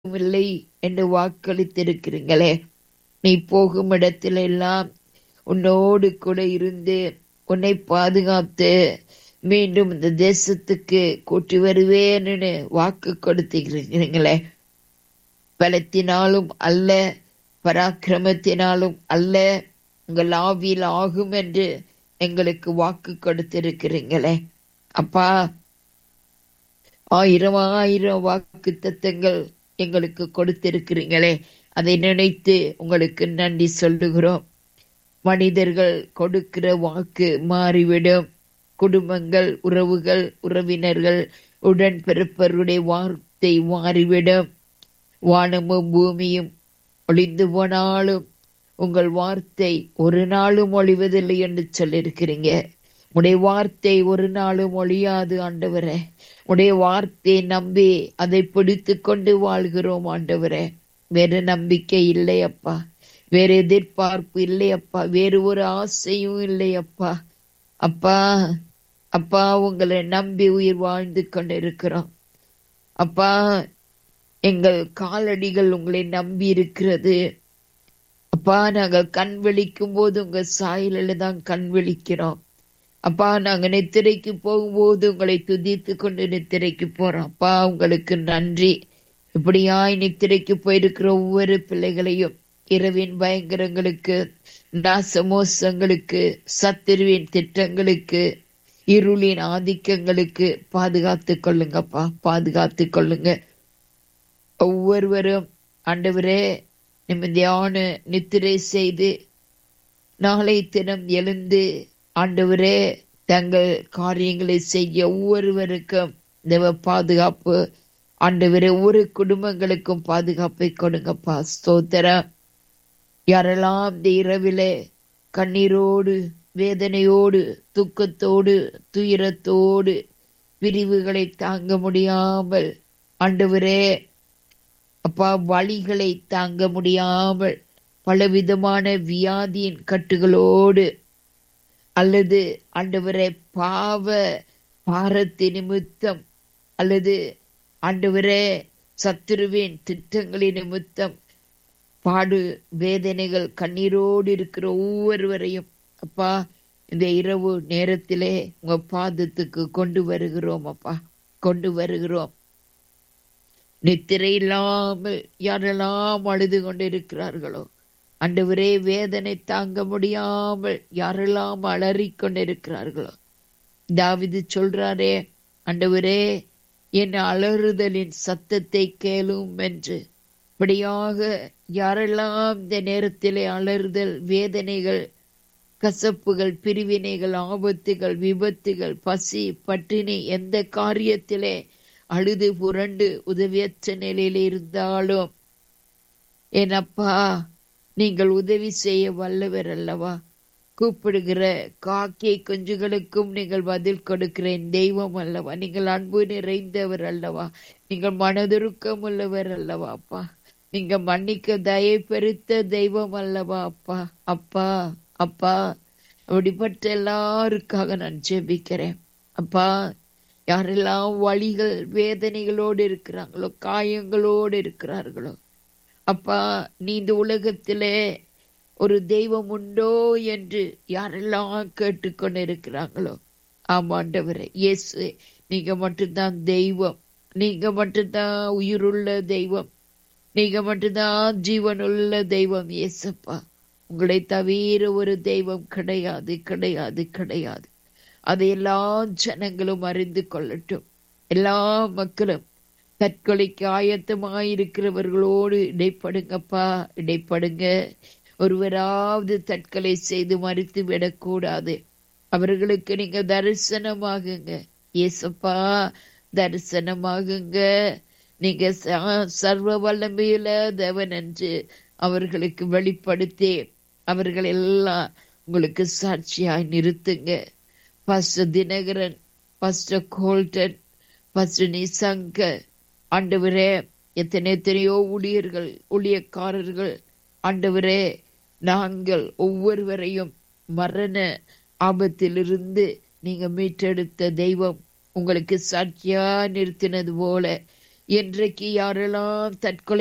இல்லை என்று வாக்களித்திருக்கிறீங்களே நீ போகும் இடத்திலெல்லாம் உன்னோடு கூட இருந்து உன்னை பாதுகாத்து மீண்டும் இந்த தேசத்துக்கு கூட்டி வருவேன்னு வாக்கு கொடுத்திருக்கிறீங்களே பலத்தினாலும் அல்ல பராக்கிரமத்தினாலும் அல்ல உங்கள் ஆவியில் ஆகும் என்று எங்களுக்கு வாக்கு கொடுத்திருக்கிறீங்களே அப்பா ஆயிரம் ஆயிரம் வாக்கு தத்தங்கள் எங்களுக்கு கொடுத்திருக்கிறீங்களே அதை நினைத்து உங்களுக்கு நன்றி சொல்லுகிறோம் மனிதர்கள் கொடுக்கிற வாக்கு மாறிவிடும் குடும்பங்கள் உறவுகள் உறவினர்கள் உடன் பிறப்பருடைய வார்த்தை மாறிவிடும் வானமும் பூமியும் ஒளிந்து போனாலும் உங்கள் வார்த்தை ஒரு நாளும் ஒளிவதில்லை என்று சொல்லியிருக்கிறீங்க உடைய வார்த்தை ஒரு நாளும் ஒழியாது ஆண்டவரே உடைய வார்த்தையை நம்பி அதை பிடித்து கொண்டு வாழ்கிறோம் ஆண்டவரே வேறு நம்பிக்கை இல்லை அப்பா வேறு எதிர்பார்ப்பு இல்லை அப்பா வேறு ஒரு ஆசையும் இல்லை அப்பா அப்பா அப்பா உங்களை நம்பி உயிர் வாழ்ந்து கொண்டிருக்கிறோம் அப்பா எங்கள் காலடிகள் உங்களை நம்பி இருக்கிறது அப்பா நாங்கள் கண் விழிக்கும் போது உங்க சாயலில் தான் கண் விழிக்கிறோம் அப்பா நாங்க நித்திரைக்கு போகும்போது உங்களை துதித்து கொண்டு நித்திரைக்கு போறோம் அப்பா உங்களுக்கு நன்றி இப்படியாய் நித்திரைக்கு போயிருக்கிற ஒவ்வொரு பிள்ளைகளையும் இரவின் பயங்கரங்களுக்கு நாசமோசங்களுக்கு சத்திருவின் திட்டங்களுக்கு இருளின் ஆதிக்கங்களுக்கு பாதுகாத்து கொள்ளுங்கப்பா பாதுகாத்து கொள்ளுங்க ஒவ்வொருவரும் ஆண்டவரே நிம்மதியான நித்திரை செய்து நாளை தினம் எழுந்து ஆண்டவரே தங்கள் காரியங்களை செய்ய ஒவ்வொருவருக்கும் தேவ பாதுகாப்பு ஆண்டவரே ஒவ்வொரு குடும்பங்களுக்கும் பாதுகாப்பை கொடுங்கப்பா ஸ்தோத்திரம் யாரெல்லாம் இந்த இரவிலே கண்ணீரோடு வேதனையோடு துக்கத்தோடு துயரத்தோடு பிரிவுகளை தாங்க முடியாமல் ஆண்டவரே அப்பா வழிகளை தாங்க முடியாமல் பலவிதமான வியாதியின் கட்டுகளோடு அல்லது ஆண்டவரை பாவ பாரத்தி நிமித்தம் அல்லது ஆண்டவரே சத்துருவின் திட்டங்களின் நிமித்தம் பாடு வேதனைகள் கண்ணீரோடு இருக்கிற ஒவ்வொருவரையும் அப்பா இந்த இரவு நேரத்திலே உங்க பாதத்துக்கு கொண்டு வருகிறோம் அப்பா கொண்டு வருகிறோம் நித்திரை இல்லாமல் யாரெல்லாம் அழுது கொண்டிருக்கிறார்களோ அண்டவரே வேதனை தாங்க முடியாமல் யாரெல்லாம் அலறிக் கொண்டிருக்கிறார்களோ தாவிது சொல்றாரே அண்டவரே என் அலறுதலின் சத்தத்தை கேளும் என்று இப்படியாக யாரெல்லாம் இந்த நேரத்திலே அலறுதல் வேதனைகள் கசப்புகள் பிரிவினைகள் ஆபத்துகள் விபத்துகள் பசி பட்டினி எந்த காரியத்திலே அழுது புரண்டு உதவியற்ற நிலையில் இருந்தாலும் என் அப்பா நீங்கள் உதவி செய்ய வல்லவர் அல்லவா கூப்பிடுகிற காக்கை குஞ்சுகளுக்கும் நீங்கள் பதில் கொடுக்கிறேன் தெய்வம் அல்லவா நீங்கள் அன்பு நிறைந்தவர் அல்லவா நீங்கள் மனதுருக்கம் உள்ளவர் அல்லவா அப்பா நீங்க மன்னிக்க தயை பெருத்த தெய்வம் அல்லவா அப்பா அப்பா அப்பா அப்படிப்பட்ட எல்லாருக்காக நான் ஜெபிக்கிறேன் அப்பா யாரெல்லாம் வழிகள் வேதனைகளோடு இருக்கிறாங்களோ காயங்களோடு இருக்கிறார்களோ அப்பா நீ இந்த உலகத்திலே ஒரு தெய்வம் உண்டோ என்று யாரெல்லாம் கேட்டுக்கொண்டு இருக்கிறாங்களோ ஆமாண்டவரே இயேசு நீங்க மட்டும்தான் தெய்வம் நீங்க மட்டும்தான் உயிருள்ள தெய்வம் நீங்க மட்டும்தான் ஜீவனுள்ள தெய்வம் இயேசப்பா உங்களை தவிர ஒரு தெய்வம் கிடையாது கிடையாது கிடையாது அதை எல்லா ஜனங்களும் அறிந்து கொள்ளட்டும் எல்லா மக்களும் தற்கொலைக்கு ஆயத்தமாயிருக்கிறவர்களோடு இடைப்படுங்கப்பா இடைப்படுங்க ஒருவராவது தற்கொலை செய்து மறித்து விடக்கூடாது அவர்களுக்கு நீங்க தரிசனமாகுங்க ஏசப்பா தரிசனமாகுங்க நீங்க சர்வ வல்லமையில தேவன் என்று அவர்களுக்கு வெளிப்படுத்தி அவர்கள் எல்லாம் உங்களுக்கு சாட்சியாய் நிறுத்துங்க pastor Dhinakaran pastor Golden pastor Nishankar ஆண்டவரே எத்தனை எத்தனையோ ஊழியர்கள் ஊழியக்காரர்கள் ஆண்டவரே நாங்கள் ஒவ்வொருவரையும் மரண ஆபத்திலிருந்து நீங்க மீட்டெடுத்த தெய்வம் உங்களுக்கு சாட்சியா நிறுத்தினது போல இன்றைக்கு யாரெல்லாம் தற்கொலை